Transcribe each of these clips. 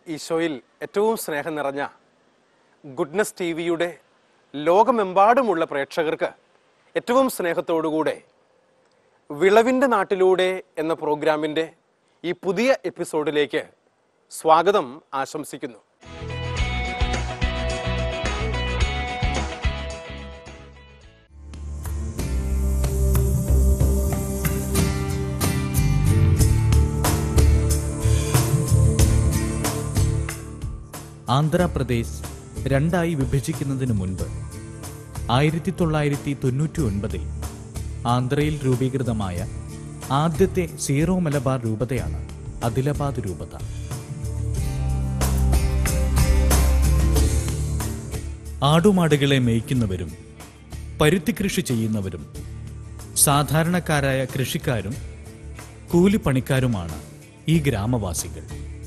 ഈശോയിൽ ഏറ്റവും സ്നേഹം നിറഞ്ഞ ഗുഡ്നസ് ടി വിയുടെ ലോകമെമ്പാടുമുള്ള പ്രേക്ഷകർക്ക് ഏറ്റവും സ്നേഹത്തോടുകൂടെ വിളവിൻ്റെ നാട്ടിലൂടെ എന്ന പ്രോഗ്രാമിൻ്റെ ഈ പുതിയ എപ്പിസോഡിലേക്ക് സ്വാഗതം ആശംസിക്കുന്നു ആന്ധ്രാപ്രദേശ് രണ്ടായി വിഭജിക്കുന്നതിന് മുൻപ് ആയിരത്തി തൊള്ളായിരത്തി തൊണ്ണൂറ്റി ഒൻപതിൽ ആന്ധ്രയിൽ രൂപീകൃതമായ ആദ്യത്തെ സീറോ മലബാർ രൂപതയാണ് അദിലബാദ് രൂപത ആടുമാടുകളെ മേയ്ക്കുന്നവരും പരുത്തി കൃഷി ചെയ്യുന്നവരും സാധാരണക്കാരായ കൃഷിക്കാരും കൂലിപ്പണിക്കാരുമാണ് ഈ ഗ്രാമവാസികൾ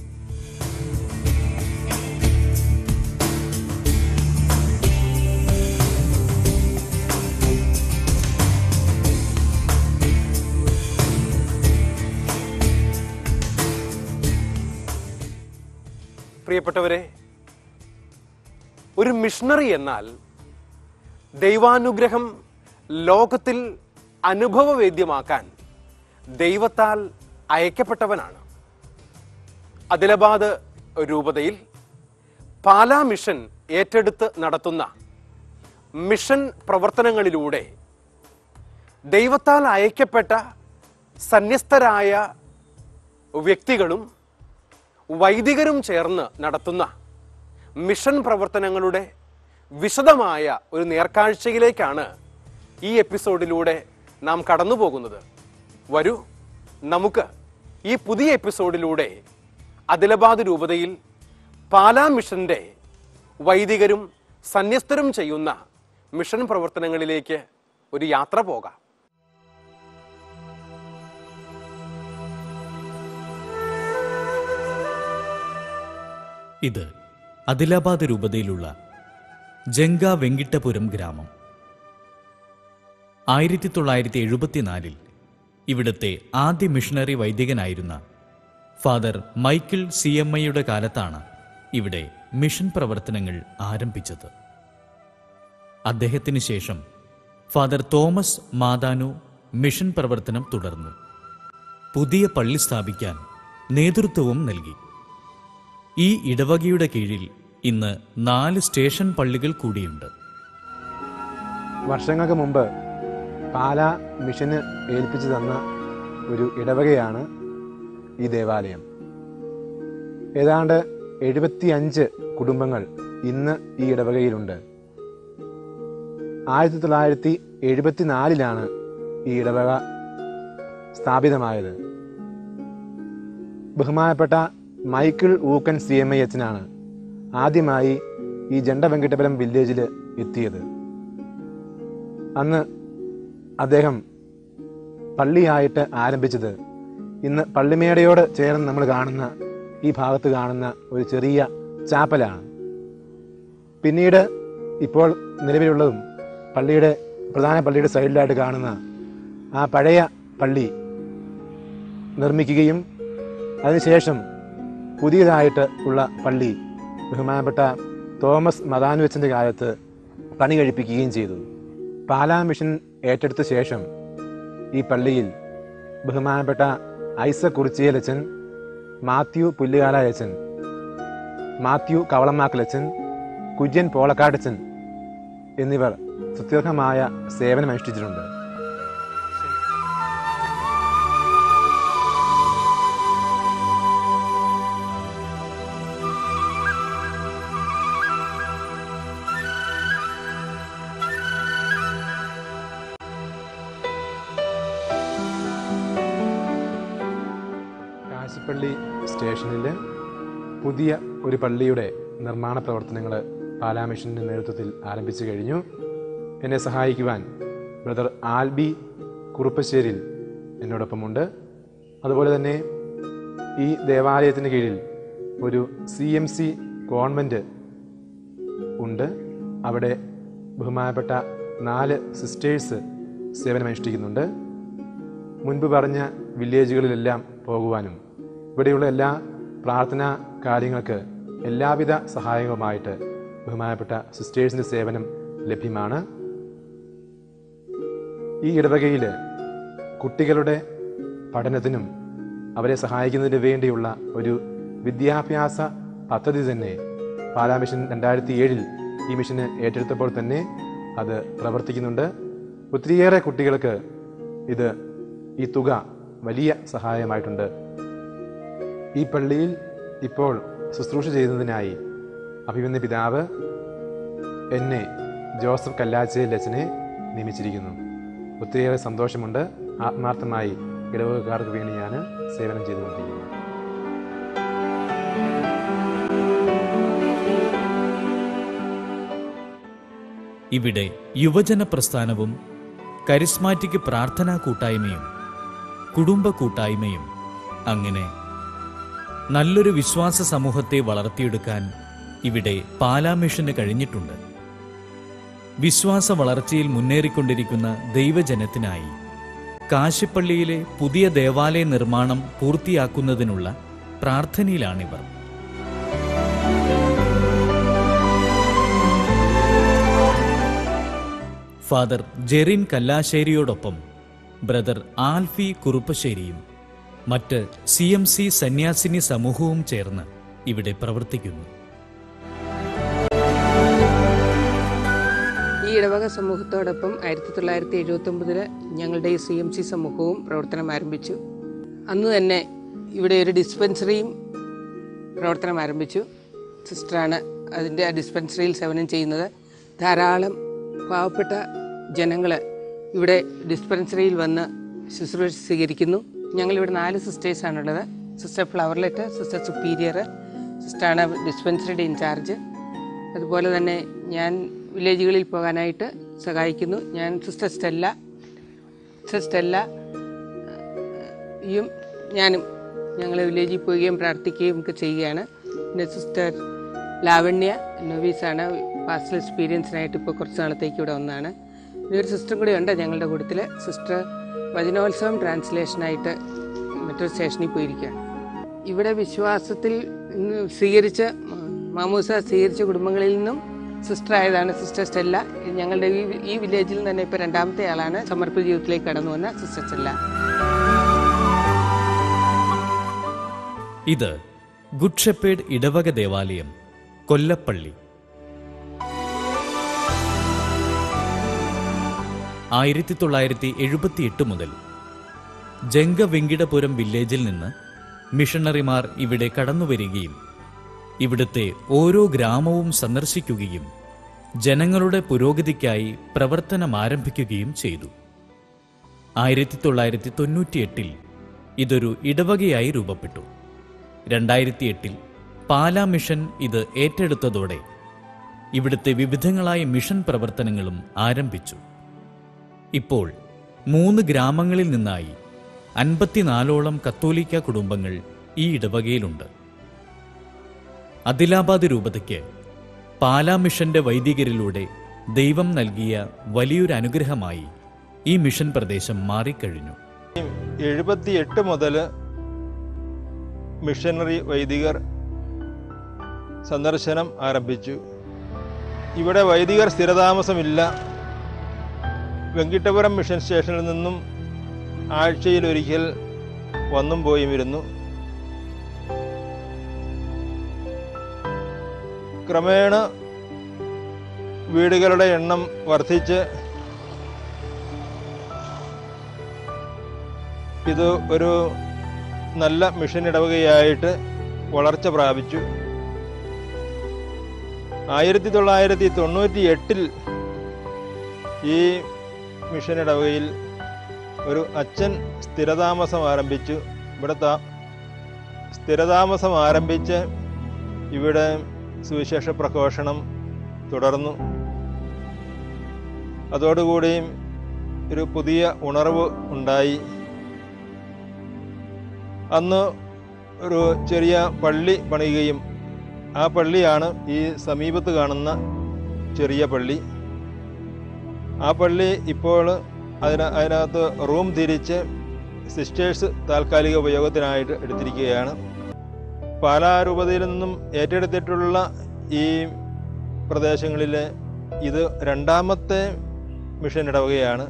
പ്രിയപ്പെട്ടവരെ ഒരു മിഷണറി എന്നാൽ ദൈവാനുഗ്രഹം ലോകത്തിൽ അനുഭവവേദ്യമാക്കാൻ ദൈവത്താൽ അയക്കപ്പെട്ടവനാണ് അദിലബാദ് രൂപതയിൽ പാലാ മിഷൻ ഏറ്റെടുത്ത് നടത്തുന്ന മിഷൻ പ്രവർത്തനങ്ങളിലൂടെ ദൈവത്താൽ അയക്കപ്പെട്ട സന്യസ്തരായ വ്യക്തികളും വൈദികരും ചേർന്ന് നടത്തുന്ന മിഷൻ പ്രവർത്തനങ്ങളുടെ വിശദമായ ഒരു നേർക്കാഴ്ചയിലേക്കാണ് ഈ എപ്പിസോഡിലൂടെ നാം കടന്നു പോകുന്നത് വരൂ നമുക്ക് ഈ പുതിയ എപ്പിസോഡിലൂടെ അദിലബാദ് രൂപതയിൽ പാലാ മിഷന്റെ വൈദികരും സന്യസ്തരും ചെയ്യുന്ന മിഷൻ പ്രവർത്തനങ്ങളിലേക്ക് ഒരു യാത്ര പോകാം ഇത് അദിലാബാദ് രൂപതയിലുള്ള ജംഗ വെങ്കിട്ടപുരം ഗ്രാമം ആയിരത്തി തൊള്ളായിരത്തി എഴുപത്തിനാലിൽ ഇവിടുത്തെ ആദ്യ മിഷണറി വൈദികനായിരുന്ന ഫാദർ മൈക്കിൾ സി എം ഐയുടെ കാലത്താണ് ഇവിടെ മിഷൻ പ്രവർത്തനങ്ങൾ ആരംഭിച്ചത് അദ്ദേഹത്തിന് ശേഷം ഫാദർ തോമസ് മാതാനു മിഷൻ പ്രവർത്തനം തുടർന്നു പുതിയ പള്ളി സ്ഥാപിക്കാൻ നേതൃത്വവും നൽകി ഈ ഇടവകയുടെ കീഴിൽ ഇന്ന് നാല് സ്റ്റേഷൻ പള്ളികൾ കൂടിയുണ്ട് വർഷങ്ങൾക്ക് മുമ്പ് പാല മിഷന് ഏൽപ്പിച്ചു തന്ന ഒരു ഇടവകയാണ് ഈ ദേവാലയം ഏതാണ്ട് എഴുപത്തി അഞ്ച് കുടുംബങ്ങൾ ഇന്ന് ഈ ഇടവകയിലുണ്ട് ആയിരത്തി തൊള്ളായിരത്തി എഴുപത്തിനാലിലാണ് ഈ ഇടവക സ്ഥാപിതമായത് ബഹുമാനപ്പെട്ട Michael Ookken C M I എച്ചനാണ് ആദ്യമായി ഈ ജണ്ട വെങ്കട്ടപുരം വില്ലേജിൽ എത്തിയത് അന്ന് അദ്ദേഹം പള്ളിയായിട്ട് ആരംഭിച്ചത് ഇന്ന് പള്ളിമേടയോട് ചേർന്ന് നമ്മൾ കാണുന്ന ഈ ഭാഗത്ത് കാണുന്ന ഒരു ചെറിയ ചാപ്പലാണ് പിന്നീട് ഇപ്പോൾ നിലവിലുള്ളതും പള്ളിയുടെ പ്രധാന പള്ളിയുടെ സൈഡിലായിട്ട് കാണുന്ന ആ പഴയ പള്ളി നിർമ്മിക്കുകയും അതിനുശേഷം പുതിയതായിട്ട് ഉള്ള പള്ളി ബഹുമാനപ്പെട്ട തോമസ് മദാനുവച്ചൻ്റെ കാലത്ത് പണി കഴിപ്പിക്കുകയും ചെയ്തു പാലാ മിഷൻ ഏറ്റെടുത്ത ശേഷം ഈ പള്ളിയിൽ ബഹുമാനപ്പെട്ട ഐസ കുറിച്ചിയലച്ചൻ മാത്യു പുല്ലുകാലയച്ചൻ മാത്യു കവളമാക്കലച്ചൻ കുര്യൻ പോളക്കാടച്ചൻ എന്നിവർ സുത്യർഹമായ സേവനമനുഷ്ഠിച്ചിട്ടുണ്ട് കാശിപ്പള്ളി സ്റ്റേഷനിൽ പുതിയ ഒരു പള്ളിയുടെ നിർമ്മാണ പ്രവർത്തനങ്ങൾ പാലാ മിഷൻ്റെ നേതൃത്വത്തിൽ ആരംഭിച്ചു കഴിഞ്ഞു എന്നെ സഹായിക്കുവാൻ ബ്രദർ ആൽബി കുറുപ്പശ്ശേരിൽ എന്നോടൊപ്പമുണ്ട് അതുപോലെ തന്നെ ഈ ദേവാലയത്തിന് കീഴിൽ ഒരു സി എം സി കോൺവെൻറ്റ് ഉണ്ട് അവിടെ ബഹുമാനപ്പെട്ട നാല് സിസ്റ്റേഴ്സ് സേവനമനുഷ്ഠിക്കുന്നുണ്ട് മുൻപ് പറഞ്ഞ വില്ലേജുകളിലെല്ലാം പോകുവാനും ഇവിടെയുള്ള എല്ലാ പ്രാർത്ഥനാ കാര്യങ്ങൾക്ക് എല്ലാവിധ സഹായങ്ങളുമായിട്ട് ബഹുമാനപ്പെട്ട സിസ്റ്റേഴ്സിൻ്റെ സേവനം ലഭ്യമാണ് ഈ ഇടവകയിൽ കുട്ടികളുടെ പഠനത്തിനും അവരെ സഹായിക്കുന്നതിന് വേണ്ടിയുള്ള ഒരു വിദ്യാഭ്യാസ പദ്ധതി തന്നെ പാലാ മിഷൻ രണ്ടായിരത്തി ഏഴിൽ ഈ മിഷന് ഏറ്റെടുത്തപ്പോൾ തന്നെ അത് പ്രവർത്തിക്കുന്നുണ്ട് ഒത്തിരിയേറെ കുട്ടികൾക്ക് ഇത് ഈ തുക വലിയ സഹായമായിട്ടുണ്ട് ഈ പള്ളിയിൽ ഇപ്പോൾ ശുശ്രൂഷ ചെയ്യുന്നതിനായി അഭിമന്യ പിതാവ് എന്നെ ജോസഫ് കല്ലാച്ചയിൽ അച്ഛനെ നിയമിച്ചിരിക്കുന്നു ഒത്തിരിയേറെ സന്തോഷമുണ്ട് ആത്മാർത്ഥമായി ഇടവകക്കാർക്ക് വേണ്ടി ഞാൻ സേവനം ചെയ്തുകൊണ്ടിരിക്കുന്നു ഇവിടെ യുവജന പ്രസ്ഥാനവും കരിസ്മാറ്റിക് പ്രാർത്ഥനാ കൂട്ടായ്മയും കുടുംബ കൂട്ടായ്മയും അങ്ങനെ നല്ലൊരു വിശ്വാസ സമൂഹത്തെ വളർത്തിയെടുക്കാൻ ഇവിടെ പാലാ മിഷന് കഴിഞ്ഞിട്ടുണ്ട് വിശ്വാസ വളർച്ചയിൽ മുന്നേറിക്കൊണ്ടിരിക്കുന്ന ദൈവജനത്തിനായി കാശിപ്പള്ളിയിലെ പുതിയ ദേവാലയ നിർമ്മാണം പൂർത്തിയാക്കുന്നതിനുള്ള പ്രാർത്ഥനയിലാണിവർ ഫാദർ ജെറിൻ കല്ലാശ്ശേരിയോടൊപ്പം ബ്രദർ ആൽഫി കുറുപ്പശ്ശേരിയും മറ്റ് സി എം സി സന്യാസിനി സമൂഹവും ചേർന്ന് ഇവിടെ പ്രവർത്തിക്കുന്നു ഈ ഇടവക സമൂഹത്തോടൊപ്പം ആയിരത്തി തൊള്ളായിരത്തി എഴുപത്തി ഒമ്പതില് ഞങ്ങളുടെ ഈ സി എം സി സമൂഹവും പ്രവർത്തനം ആരംഭിച്ചു അന്ന് തന്നെ ഇവിടെ ഒരു ഡിസ്പെൻസറിയും പ്രവർത്തനം ആരംഭിച്ചു സിസ്റ്ററാണ് അതിൻ്റെ ആ ഡിസ്പെൻസറിയിൽ സേവനം ചെയ്യുന്നത് ധാരാളം പാവപ്പെട്ട ജനങ്ങൾ ഇവിടെ ഡിസ്പെൻസറിയിൽ വന്ന് ശുശ്രൂഷ സ്വീകരിക്കുന്നു ഞങ്ങളിവിടെ നാല് സിസ്റ്റേഴ്സാണുള്ളത് സിസ്റ്റർ ഫ്ലവർലെറ്റ് സിസ്റ്റർ സുപ്പീരിയർ സിസ്റ്ററാണ് ഡിസ്പെൻസറിയുടെ ഇൻചാർജ് അതുപോലെ തന്നെ ഞാൻ വില്ലേജുകളിൽ പോകാനായിട്ട് സഹായിക്കുന്നു ഞാൻ സിസ്റ്റർ സ്റ്റെല്ല സിസ്റ്റർ സ്റ്റെല്ല യും ഞാനും ഞങ്ങൾ വില്ലേജിൽ പോവുകയും പ്രാർത്ഥിക്കുകയും ഒക്കെ ചെയ്യുകയാണ് പിന്നെ സിസ്റ്റർ ലാവണ്യ നോവീസാണ് പാസ്റ്റൽ എക്സ്പീരിയൻസിനായിട്ട് ഇപ്പോൾ കുറച്ച് നാളത്തേക്ക് ഇവിടെ വന്നതാണ് പിന്നെ ഒരു സിസ്റ്ററും കൂടി ഉണ്ട് ഞങ്ങളുടെ കൂട്ടത്തിൽ സിസ്റ്റർ വചനോത്സവം ട്രാൻസ്ലേഷനായിട്ട് മറ്റൊരു സ്റ്റേഷനിൽ പോയിരിക്കുകയാണ് ഇവിടെ വിശ്വാസത്തിൽ ഇന്ന് സ്വീകരിച്ച മാമൂസ സ്വീകരിച്ച കുടുംബങ്ങളിൽ നിന്നും സിസ്റ്റർ ആയതാണ് സിസ്റ്റർ സ്റ്റെല്ല ഞങ്ങളുടെ ഈ ഈ വില്ലേജിൽ തന്നെ ഇപ്പോൾ രണ്ടാമത്തെ ആളാണ് സമർപ്പിത ജീവിതത്തിലേക്ക് കടന്നു വന്ന സിസ്റ്റർ സ്റ്റെല്ല ഇത് ഗുഡ് ഷെപ്പേഡ് ഇടവക ദേവാലയം കൊല്ലപ്പള്ളി ആയിരത്തി തൊള്ളായിരത്തി എഴുപത്തിയെട്ട് മുതൽ ജംഗവെങ്കിടപുരം വില്ലേജിൽ നിന്ന് മിഷണറിമാർ ഇവിടെ കടന്നുവരികയും ഇവിടുത്തെ ഓരോ ഗ്രാമവും സന്ദർശിക്കുകയും ജനങ്ങളുടെ പുരോഗതിക്കായി പ്രവർത്തനം ആരംഭിക്കുകയും ചെയ്തു ആയിരത്തി തൊള്ളായിരത്തി തൊണ്ണൂറ്റിയെട്ടിൽ ഇതൊരു ഇടവകയായി രൂപപ്പെട്ടു രണ്ടായിരത്തി എട്ടിൽ പാലാ മിഷൻ ഇത് ഏറ്റെടുത്തതോടെ ഇവിടുത്തെ വിവിധങ്ങളായ മിഷൻ പ്രവർത്തനങ്ങളും ആരംഭിച്ചു ഇപ്പോൾ മൂന്ന് ഗ്രാമങ്ങളിൽ നിന്നായി അൻപത്തിനാലോളം കത്തോലിക്ക കുടുംബങ്ങൾ ഈ ഇടവകയിലുണ്ട് അദിലാബാദ് രൂപതയ്ക്ക് പാലാ മിഷന്റെ വൈദികരിലൂടെ ദൈവം നൽകിയ വലിയൊരു അനുഗ്രഹമായി ഈ മിഷൻ പ്രദേശം മാറിക്കഴിഞ്ഞു എഴുപത്തിയെട്ട് മുതൽ മിഷനറി വൈദികർ സന്ദർശനം ആരംഭിച്ചു ഇവിടെ വൈദികർ സ്ഥിരതാമസമില്ല വെങ്കിട്ടപുരം മിഷൻ സ്റ്റേഷനിൽ നിന്നും ആഴ്ചയിലൊരിക്കൽ വന്നും പോയും ഇരുന്നു ക്രമേണ വീടുകളുടെ എണ്ണം വർദ്ധിച്ച് ഇത് ഒരു നല്ല മിഷൻ ഇടവകയായിട്ട് വളർച്ച പ്രാപിച്ചു ആയിരത്തി തൊള്ളായിരത്തി തൊണ്ണൂറ്റി എട്ടിൽ ഈ മിഷൻ ഇടവകയിൽ ഒരു അച്ഛൻ സ്ഥിരതാമസം ആരംഭിച്ചു ഇവിടെ താ സ്ഥിരതാമസം ആരംഭിച്ച് ഇവിടെ സുവിശേഷ പ്രഘോഷണം തുടർന്നു അതോടുകൂടി ഒരു പുതിയ ഉണർവ് ഉണ്ടായി അന്ന് ഒരു ചെറിയ പള്ളി പണിയുകയും ആ പള്ളിയാണ് ഈ സമീപത്ത് കാണുന്ന ചെറിയ പള്ളി ആ പള്ളി ഇപ്പോൾ അതിന് അതിനകത്ത് റൂം തിരിച്ച് സിസ്റ്റേഴ്സ് താൽക്കാലിക ഉപയോഗത്തിനായിട്ട് എടുത്തിരിക്കുകയാണ് പാലാ രൂപതയിൽ നിന്നും ഏറ്റെടുത്തിട്ടുള്ള ഈ പ്രദേശങ്ങളിൽ ഇത് രണ്ടാമത്തെ മിഷൻ ഇടവകയാണ്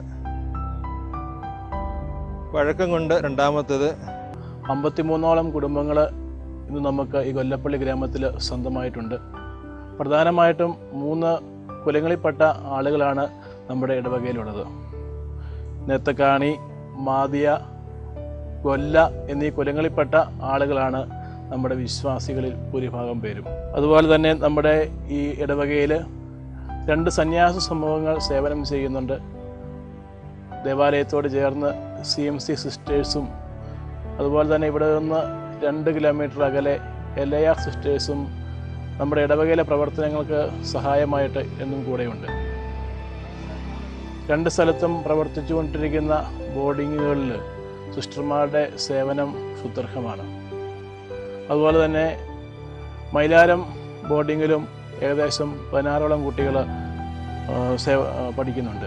വഴക്കം കൊണ്ട് രണ്ടാമത്തേത് അമ്പത്തിമൂന്നോളം കുടുംബങ്ങൾ ഇന്ന് നമുക്ക് ഈ കൊല്ലപ്പള്ളി ഗ്രാമത്തിൽ സ്വന്തമായിട്ടുണ്ട് പ്രധാനമായിട്ടും മൂന്ന് കുലങ്ങളിൽപ്പെട്ട ആളുകളാണ് നമ്മുടെ ഇടവകയിലുള്ളത് നെത്തക്കാണി മാതിയ കൊല്ല എന്നീ കുലങ്ങളിൽപ്പെട്ട ആളുകളാണ് നമ്മുടെ വിശ്വാസികളിൽ ഭൂരിഭാഗം പേരും അതുപോലെ തന്നെ നമ്മുടെ ഈ ഇടവകയിൽ രണ്ട് സന്യാസ സമൂഹങ്ങൾ സേവനം ചെയ്യുന്നുണ്ട് ദേവാലയത്തോട് ചേർന്ന് സി എം സി സിസ്റ്റേഴ്സും അതുപോലെ തന്നെ ഇവിടെ നിന്ന് രണ്ട് കിലോമീറ്റർ അകലെ എൽ ഐ ആർ സിസ്റ്റേഴ്സും നമ്മുടെ ഇടവകയിലെ പ്രവർത്തനങ്ങൾക്ക് സഹായമായിട്ട് എന്നും കൂടെയുണ്ട് രണ്ട് സ്ഥലത്തും പ്രവർത്തിച്ചുകൊണ്ടിരിക്കുന്ന ബോർഡിങ്ങുകളിൽ സിസ്റ്റർമാരുടെ സേവനം സുദീർഘമാണ് അതുപോലെ തന്നെ മൈലാരം ബോർഡിങ്ങിലും ഏകദേശം പതിനാറോളം കുട്ടികൾ സേവ ആ, പഠിക്കുന്നുണ്ട്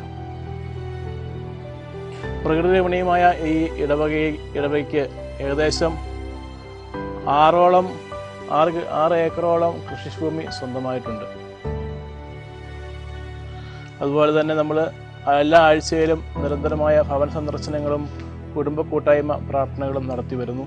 പ്രകൃതി രമണീയമായ ഈ ഇടവക ഇടവയ്ക്ക് ഏകദേശം ആറോളം ആറ് കി- ആറ് ഏക്കറോളം കൃഷിഭൂമി സ്വന്തമായിട്ടുണ്ട് അതുപോലെ തന്നെ നമ്മൾ എല്ലാ ആഴ്ചയിലും നിരന്തരമായ ഭവന സന്ദർശനങ്ങളും കുടുംബ കൂട്ടായ്മ പ്രാർത്ഥനകളും നടത്തി വരുന്നു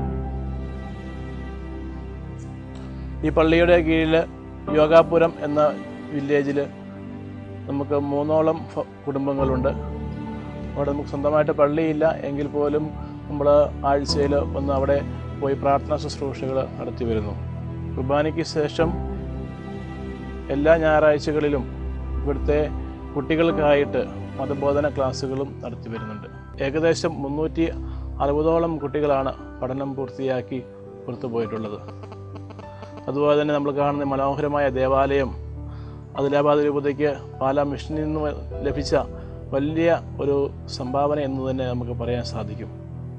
ഈ പള്ളിയുടെ കീഴിൽ യോഗാപുരം എന്ന വില്ലേജിൽ നമുക്ക് മൂന്നോളം ഫ- കുടുംബങ്ങളുണ്ട് അവിടെ നമുക്ക് സ്വന്തമായിട്ട് പള്ളിയില്ല എങ്കിൽ പോലും നമ്മൾ ആഴ്ചയിൽ ഒന്ന് അവിടെ പോയി പ്രാർത്ഥനാ ശുശ്രൂഷകൾ നടത്തി വരുന്നു കുർബാനയ്ക്ക് ശേഷം എല്ലാ ഞായറാഴ്ചകളിലും ഇവിടുത്തെ കുട്ടികൾക്കായിട്ട് മതബോധന ക്ലാസ്സുകളും നടത്തി വരുന്നുണ്ട് ഏകദേശം മുന്നൂറ്റി അറുപതോളം കുട്ടികളാണ് പഠനം പൂർത്തിയാക്കി പുറത്തു പോയിട്ടുള്ളത് അതുപോലെ തന്നെ നമ്മൾ കാണുന്ന മനോഹരമായ ദേവാലയം ആദിലാബാദ് രൂപതയ്ക്ക് പാലാ മിഷനിൽ നിന്ന് ലഭിച്ച വലിയ ഒരു സംഭാവന എന്ന് തന്നെ നമുക്ക് പറയാൻ സാധിക്കും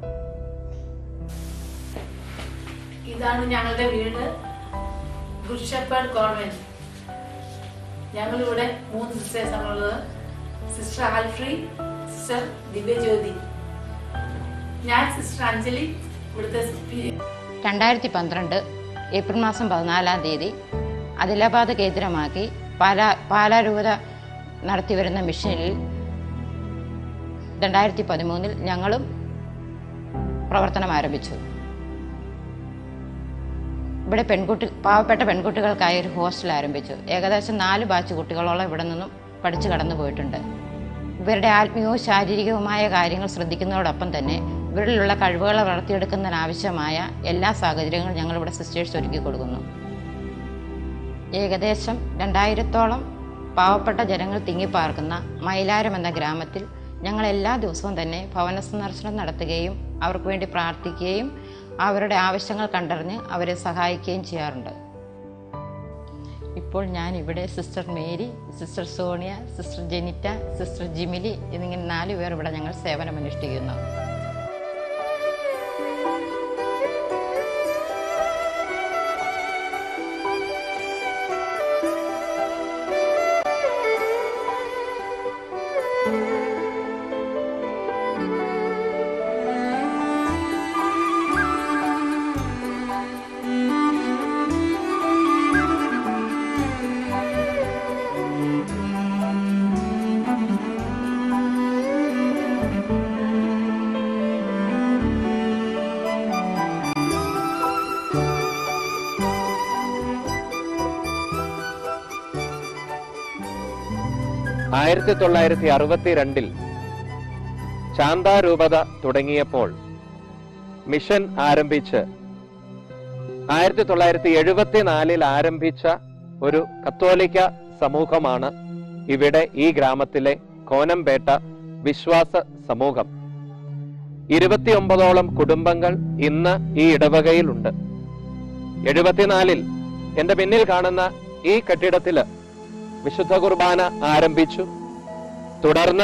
ഇതാണ് ഞങ്ങളുടെ വീട് ഗുഡ്ഷപ്പേർഡ് കോൺവെന്റ് ഞങ്ങളിവിടെ മൂന്ന് സിസ്റ്റേഴ്സ് ആണുള്ളത് സിസ്റ്റർ ആൽഫ്രി സിസ്റ്റർ ദിവ്യജ്യോതി ഞാൻ സിസ്റ്റർ അഞ്ജലി ഇവിടുത്തെ പി- രണ്ടായിരത്തി പന്ത്രണ്ട് ഏപ്രിൽ മാസം പതിനാലാം തീയതി ആദിലാബാദ് കേന്ദ്രമാക്കി പാലാ പാലാ രൂപത നടത്തിവരുന്ന മിഷനിൽ രണ്ടായിരത്തി പതിമൂന്നിൽ ഞങ്ങളും പ്രവർത്തനം ആരംഭിച്ചു ഇവിടെ പെൺകുട്ടി പാവപ്പെട്ട പെൺകുട്ടികൾക്കായി ഒരു ഹോസ്റ്റൽ ആരംഭിച്ചു ഏകദേശം നാല് ബാച്ച് കുട്ടികളോളം ഇവിടെ നിന്നും പഠിച്ചു കടന്നു പോയിട്ടുണ്ട് ഇവരുടെ ആത്മീയവും ശാരീരികവുമായ കാര്യങ്ങൾ ശ്രദ്ധിക്കുന്നതോടൊപ്പം തന്നെ ഇവരിലുള്ള കഴിവുകളെ വളർത്തിയെടുക്കുന്നതിനാവശ്യമായ എല്ലാ സാഹചര്യങ്ങളും ഞങ്ങളിവിടെ സിസ്റ്റേഴ്സ് ഒരുക്കി കൊടുക്കുന്നു ഏകദേശം രണ്ടായിരത്തോളം പാവപ്പെട്ട ജനങ്ങൾ തിങ്ങിപ്പാർക്കുന്ന മൈലാരം എന്ന ഗ്രാമത്തിൽ ഞങ്ങൾ എല്ലാ ദിവസവും തന്നെ ഭവന സന്ദർശനം നടത്തുകയും അവർക്ക് വേണ്ടി പ്രാർത്ഥിക്കുകയും അവരുടെ ആവശ്യങ്ങൾ കണ്ടറിഞ്ഞ് അവരെ സഹായിക്കുകയും ചെയ്യാറുണ്ട് ഇപ്പോൾ ഞാൻ ഇവിടെ sister Mary sister Sonia sister Jenitta sister Jimily എന്നിങ്ങനെ നാല് പേർ ഇവിടെ ഞങ്ങൾ സേവനമനുഷ്ഠിക്കുന്നു ആയിരത്തി തൊള്ളായിരത്തി അറുപത്തിരണ്ടിൽ ശാന്താരൂപത തുടങ്ങിയപ്പോൾ മിഷൻ ആരംഭിച്ച് ആയിരത്തി തൊള്ളായിരത്തി എഴുപത്തിനാലിൽ ആരംഭിച്ച ഒരു കത്തോലിക്ക സമൂഹമാണ് ഇവിടെ ഈ ഗ്രാമത്തിലെ കോനംപേട്ട വിശ്വാസ സമൂഹം ഇരുപത്തിയൊമ്പതോളം കുടുംബങ്ങൾ ഇന്ന് ഈ ഇടവകയിലുണ്ട് എഴുപത്തിനാലിൽ എന്റെ പിന്നിൽ കാണുന്ന ഈ കെട്ടിടത്തില് വിശുദ്ധ കുർബാന ആരംഭിച്ചു തുടർന്ന്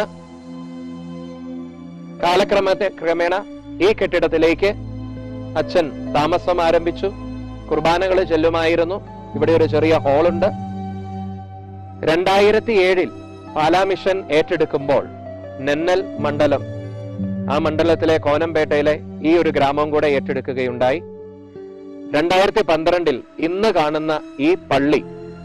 കാലക്രമത്തെ ക്രമേണ ഈ കെട്ടിടത്തിലേക്ക് അച്ഛൻ താമസം ആരംഭിച്ചു കുർബാനകൾ ചെല്ലുമായിരുന്നു ഇവിടെ ഒരു ചെറിയ ഹാളുണ്ട് രണ്ടായിരത്തി ഏഴിൽ പാലാ മിഷൻ ഏറ്റെടുക്കുമ്പോൾ നെന്നൽ മണ്ഡലം ആ മണ്ഡലത്തിലെ കോനംപേട്ടയിലെ ഈ ഒരു ഗ്രാമം കൂടെ ഏറ്റെടുക്കുകയുണ്ടായി രണ്ടായിരത്തി പന്ത്രണ്ടിൽ ഇന്ന് കാണുന്ന ഈ പള്ളി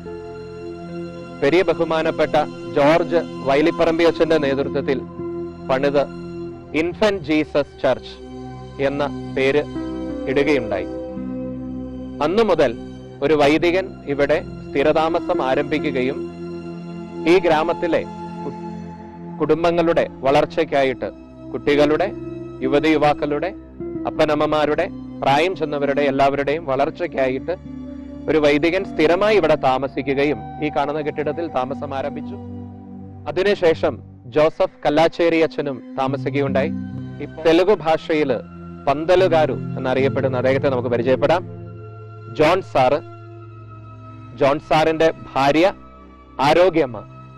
പെരിയ ബഹുമാനപ്പെട്ട ജോർജ് വൈലിപ്പറമ്പി അച്ഛന്റെ നേതൃത്വത്തിൽ പണിത് ഇൻഫന്റ് ജീസസ് ചർച്ച് എന്ന പേര് ഇടുകയുണ്ടായി അന്നു മുതൽ ഒരു വൈദികൻ ഇവിടെ സ്ഥിരതാമസം ആരംഭിക്കുകയും ഈ ഗ്രാമത്തിലെ കു- കുടുംബങ്ങളുടെ വളർച്ചയ്ക്കായിട്ട് കുട്ടികളുടെ യുവതി യുവാക്കളുടെ അപ്പനമ്മമാരുടെ പ്രായം ചെന്നവരുടെ എല്ലാവരുടെയും വളർച്ചയ്ക്കായിട്ട് ഒരു വൈദികൻ സ്ഥിരമായി ഇവിടെ താമസിക്കുകയും ഈ കാണുന്ന കെട്ടിടത്തിൽ താമസം ആരംഭിച്ചു അതിനുശേഷം ജോസഫ് കല്ലാച്ചേരി അച്ഛനും താമസിക്കുകയുണ്ടായി ഈ തെലുഗു ഭാഷയിൽ പന്തലുകാരു എന്നറിയപ്പെടുന്ന അദ്ദേഹത്തെ നമുക്ക് പരിചയപ്പെടാം ജോൺ സാറ് ജോൺ സാറിന്റെ ഭാര്യ ആരോഗ്യമ്മ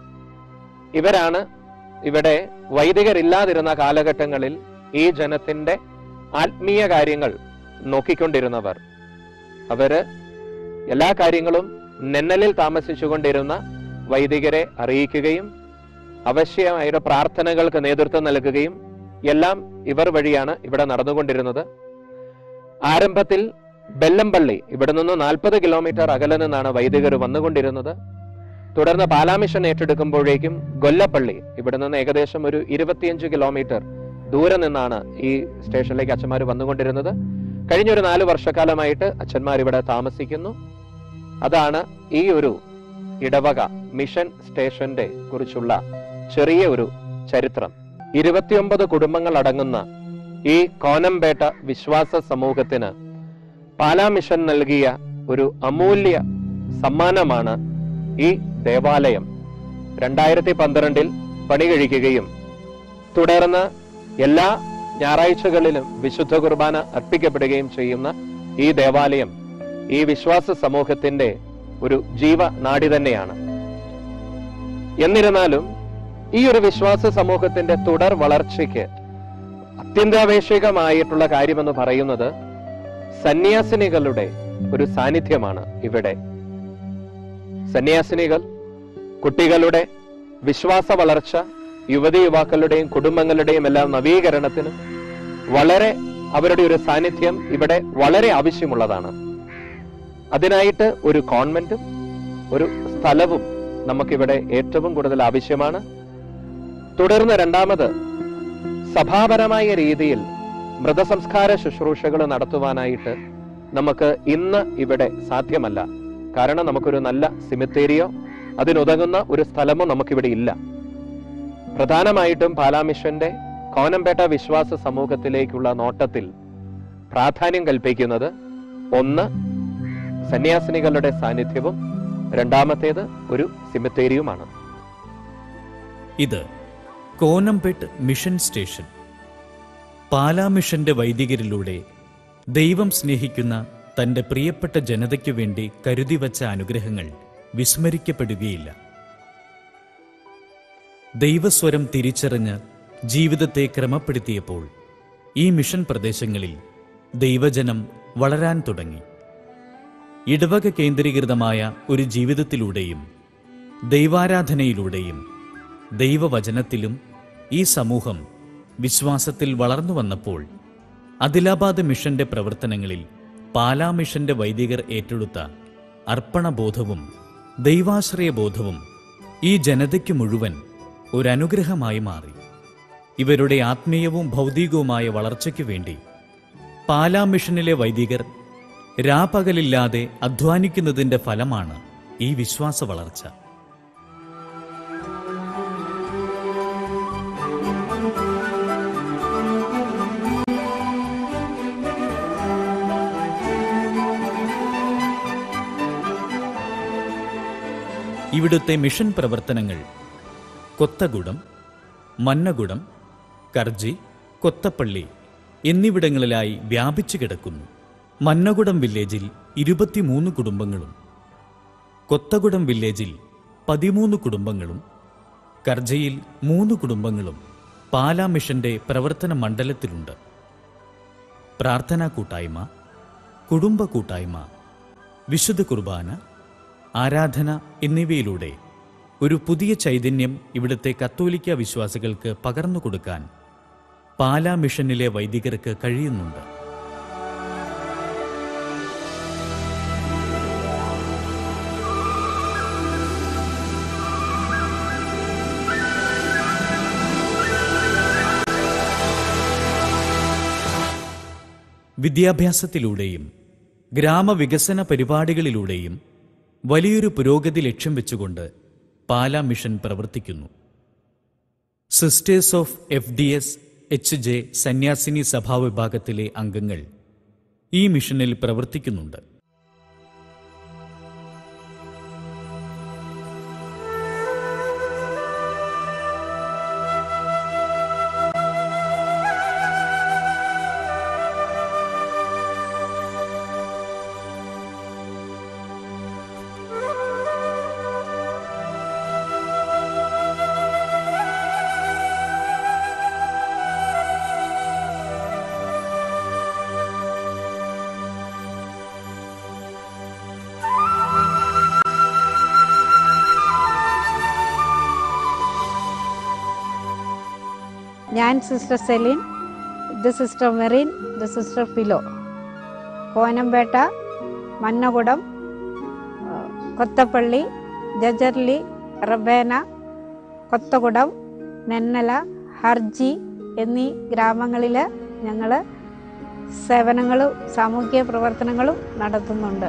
ഇവരാണ് ഇവിടെ വൈദികരില്ലാതിരുന്ന കാലഘട്ടങ്ങളിൽ ഈ ജനത്തിന്റെ ആത്മീയ കാര്യങ്ങൾ നോക്കിക്കൊണ്ടിരുന്നവർ അവര് എല്ലാ കാര്യങ്ങളും നെന്നലിൽ താമസിച്ചുകൊണ്ടിരുന്ന വൈദികരെ അറിയിക്കുകയും അവശ്യമായ പ്രാർത്ഥനകൾക്ക് നേതൃത്വം നൽകുകയും എല്ലാം ഇവർ വഴിയാണ് ഇവിടെ നടന്നുകൊണ്ടിരുന്നത് ആരംഭത്തിൽ ബെല്ലംപള്ളി ഇവിടെ നിന്ന് നാൽപ്പത് കിലോമീറ്റർ അകലെ നിന്നാണ് വൈദികർ വന്നുകൊണ്ടിരുന്നത് തുടർന്ന് പാലാമിഷൻ ഏറ്റെടുക്കുമ്പോഴേക്കും ഗൊല്ലപ്പള്ളി ഇവിടെ നിന്ന് ഏകദേശം ഒരു ഇരുപത്തിയഞ്ച് കിലോമീറ്റർ ദൂരെ നിന്നാണ് ഈ സ്റ്റേഷനിലേക്ക് അച്ഛന്മാർ വന്നുകൊണ്ടിരുന്നത് കഴിഞ്ഞ ഒരു നാല് വർഷക്കാലമായിട്ട് അച്ഛന്മാർ ഇവിടെ താമസിക്കുന്നു അതാണ് ഈ ഒരു ഇടവക മിഷൻ സ്റ്റേഷന്റെ കുറിച്ചുള്ള ചെറിയ ഒരു ചരിത്രം ഇരുപത്തിയൊമ്പത് കുടുംബങ്ങൾ അടങ്ങുന്ന ഈ കോനമ്പേട്ട വിശ്വാസ സമൂഹത്തിന് പാലാ മിഷൻ നൽകിയ ഒരു അമൂല്യ സമ്മാനമാണ് ഈ ദേവാലയം രണ്ടായിരത്തി പന്ത്രണ്ടിൽ പണി കഴിക്കുകയും തുടർന്ന് എല്ലാ ഞായറാഴ്ചകളിലും വിശുദ്ധ കുർബാന അർപ്പിക്കപ്പെടുകയും ചെയ്യുന്ന ഈ ദേവാലയം ഈ വിശ്വാസ സമൂഹത്തിന്റെ ഒരു ജീവനാടി തന്നെയാണ് എന്നിരുന്നാലും ഈ ഒരു വിശ്വാസ സമൂഹത്തിന്റെ തുടർ വളർച്ചയ്ക്ക് അത്യന്താപേക്ഷികമായിട്ടുള്ള കാര്യമെന്ന് പറയുന്നത് സന്യാസിനികളുടെ ഒരു സാന്നിധ്യമാണ് ഇവിടെ സന്യാസിനികൾ കുട്ടികളുടെ വിശ്വാസ വളർച്ച യുവതി യുവാക്കളുടെയും കുടുംബങ്ങളുടെയും എല്ലാം നവീകരണത്തിന് വളരെ അവരുടെ ഒരു സാന്നിധ്യം ഇവിടെ വളരെ ആവശ്യമുള്ളതാണ് അതിനായിട്ട് ഒരു കോൺവെന്റും ഒരു സ്ഥലവും നമുക്കിവിടെ ഏറ്റവും കൂടുതൽ ആവശ്യമാണ് തുടർന്ന് രണ്ടാമത് സഭാപരമായ രീതിയിൽ മൃതസംസ്കാര ശുശ്രൂഷകൾ നടത്തുവാനായിട്ട് നമുക്ക് ഇന്ന് ഇവിടെ സാധ്യമല്ല കാരണം നമുക്കൊരു നല്ല സിമിത്തേരിയോ അതിനുതകുന്ന ഒരു സ്ഥലമോ നമുക്കിവിടെ ഇല്ല പ്രധാനമായിട്ടും പാലാമിഷന്റെ കോനമ്പേട്ട വിശ്വാസ സമൂഹത്തിലേക്കുള്ള നോട്ടത്തിൽ പ്രാധാന്യം കൽപ്പിക്കുന്നത് ഒന്ന് സന്യാസിനികളുടെ സാന്നിധ്യവും രണ്ടാമത്തേത് ഒരു സിമിത്തേരിയുമാണ് ഇത് കോനംപെട്ട് മിഷൻ സ്റ്റേഷൻ പാലാ മിഷന്റെ വൈദികരിലൂടെ ദൈവം സ്നേഹിക്കുന്ന തന്റെ പ്രിയപ്പെട്ട ജനതയ്ക്കു വേണ്ടി കരുതി വച്ച അനുഗ്രഹങ്ങൾ വിസ്മരിക്കപ്പെടുകയില്ല ദൈവസ്വരം തിരിച്ചറിഞ്ഞ് ജീവിതത്തെ ക്രമപ്പെടുത്തിയപ്പോൾ ഈ മിഷൻ പ്രദേശങ്ങളിൽ ദൈവജനം വളരാൻ തുടങ്ങി ഇടവക കേന്ദ്രീകൃതമായ ഒരു ജീവിതത്തിലൂടെയും ദൈവാരാധനയിലൂടെയും ദൈവവചനത്തിലും ഈ സമൂഹം വിശ്വാസത്തിൽ വളർന്നു വന്നപ്പോൾ അദിലാബാദ് മിഷന്റെ പ്രവർത്തനങ്ങളിൽ പാലാ മിഷന്റെ വൈദികർ ഏറ്റെടുത്ത അർപ്പണബോധവും ദൈവാശ്രയബോധവും ഈ ജനതയ്ക്ക് മുഴുവൻ ഒരനുഗ്രഹമായി മാറി ഇവരുടെ ആത്മീയവും ഭൗതികവുമായ വളർച്ചയ്ക്കു വേണ്ടി പാലാ മിഷനിലെ വൈദികർ രാപകലില്ലാതെ അധ്വാനിക്കുന്നതിന്റെ ഫലമാണ് ഈ വിശ്വാസ വളർച്ച ഇവിടുത്തെ മിഷൻ പ്രവർത്തനങ്ങൾ കൊത്തഗുഡം മന്നഗുഡം കർജി കൊത്തപ്പള്ളി എന്നിവിടങ്ങളിലായി വ്യാപിച്ചു കിടക്കുന്നു മന്നഗുഡം വില്ലേജിൽ ഇരുപത്തിമൂന്ന് കുടുംബങ്ങളും കൊത്തഗുഡം വില്ലേജിൽ പതിമൂന്ന് കുടുംബങ്ങളും കർജയിൽ മൂന്ന് കുടുംബങ്ങളും പാലാ മിഷന്റെ പ്രവർത്തന മണ്ഡലത്തിലുണ്ട് പ്രാർത്ഥനാ കൂട്ടായ്മ കുടുംബ കൂട്ടായ്മ വിശുദ്ധ കുർബാന ആരാധന എന്നിവയിലൂടെ ഒരു പുതിയ ചൈതന്യം ഇവിടുത്തെ കത്തോലിക്ക വിശ്വാസികൾക്ക് പകർന്നു കൊടുക്കാൻ പാലാ മിഷനിലെ വൈദികർക്ക് കഴിയുന്നുണ്ട് വിദ്യാഭ്യാസത്തിലൂടെയും ഗ്രാമവികസന പരിപാടികളിലൂടെയും വലിയൊരു പുരോഗതി ലക്ഷ്യം വെച്ചുകൊണ്ട് പാലാ മിഷൻ പ്രവർത്തിക്കുന്നു sisters of F D S H J സന്യാസിനി സഭാ വിഭാഗത്തിലെ അംഗങ്ങൾ ഈ മിഷനിൽ പ്രവർത്തിക്കുന്നുണ്ട് ഞാൻ സിസ്റ്റർ സെലിൻ ഇത് സിസ്റ്റർ മെറിൻ ഇത് സിസ്റ്റർ ഫിലോ കോനമ്പേട്ട മന്നകുടം ആ, കൊത്തപ്പള്ളി ജജർലി റബേന കൊത്തകുടം നെന്നല ഹർജി എന്നീ ഗ്രാമങ്ങളിൽ ഞങ്ങൾ സേവനങ്ങളും സാമൂഹിക പ്രവർത്തനങ്ങളും നടത്തുന്നുണ്ട്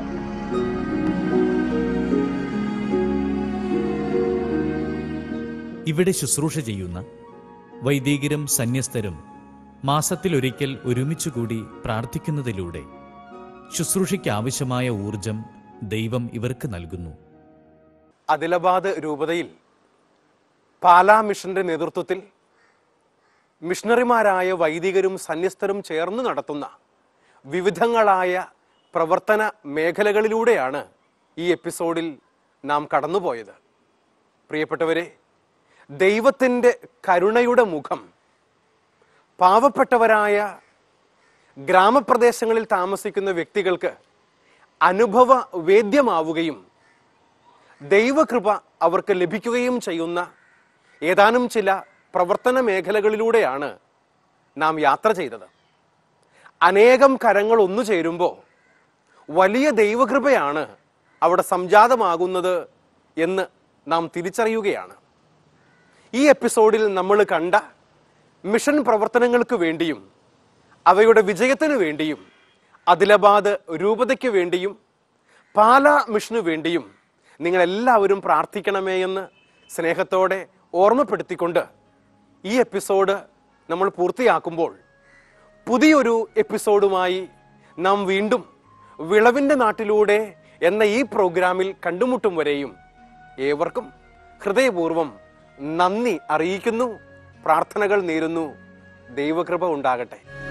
ഇവിടെ ശുശ്രൂഷ ചെയ്യുന്ന വൈദികരും സന്യസ്തരും മാസത്തിലൊരിക്കൽ ഒരുമിച്ചുകൂടി പ്രാർത്ഥിക്കുന്നതിലൂടെ ശുശ്രൂഷയ്ക്ക് ആവശ്യമായ ഊർജം ദൈവം ഇവർക്ക് നൽകുന്നു അദിലബാദ് രൂപതയിൽ പാലാ മിഷന്റെ നേതൃത്വത്തിൽ മിഷണറിമാരായ വൈദികരും സന്യസ്തരും ചേർന്ന് നടത്തുന്ന വിവിധങ്ങളായ പ്രവർത്തന മേഖലകളിലൂടെയാണ് ഈ എപ്പിസോഡിൽ നാം കടന്നുപോയത് പ്രിയപ്പെട്ടവരെ ദൈവത്തിൻ്റെ കരുണയുടെ മുഖം പാവപ്പെട്ടവരായ ഗ്രാമപ്രദേശങ്ങളിൽ താമസിക്കുന്ന വ്യക്തികൾക്ക് അനുഭവ വേദ്യമാവുകയും ദൈവകൃപ അവർക്ക് ലഭിക്കുകയും ചെയ്യുന്ന ഏതാനും ചില പ്രവർത്തന മേഖലകളിലൂടെയാണ് നാം യാത്ര ചെയ്തത് അനേകം കരങ്ങൾ ഒന്നു ചേരുമ്പോൾ വലിയ ദൈവകൃപയാണ് അവിടെ സംജാതമാകുന്നത് എന്ന് നാം തിരിച്ചറിയുകയാണ് ഈ എപ്പിസോഡിൽ നമ്മൾ കണ്ട മിഷൻ പ്രവർത്തനങ്ങൾക്ക് വേണ്ടിയും അവയുടെ വിജയത്തിനു വേണ്ടിയും അദിലബാദ് രൂപതയ്ക്ക് വേണ്ടിയും പാലാ മിഷനു വേണ്ടിയും നിങ്ങളെല്ലാവരും പ്രാർത്ഥിക്കണമേ എന്ന് സ്നേഹത്തോടെ ഓർമ്മപ്പെടുത്തിക്കൊണ്ട് ഈ എപ്പിസോഡ് നമ്മൾ പൂർത്തിയാക്കുമ്പോൾ പുതിയൊരു എപ്പിസോഡുമായി നാം വീണ്ടും വിളവിൻ്റെ നാട്ടിലൂടെ എന്ന ഈ പ്രോഗ്രാമിൽ കണ്ടുമുട്ടും വരെയും ഏവർക്കും ഹൃദയപൂർവ്വം നന്ദി അറിയിക്കുന്നു പ്രാർത്ഥനകൾ നേരുന്നു ദൈവകൃപ ഉണ്ടാകട്ടെ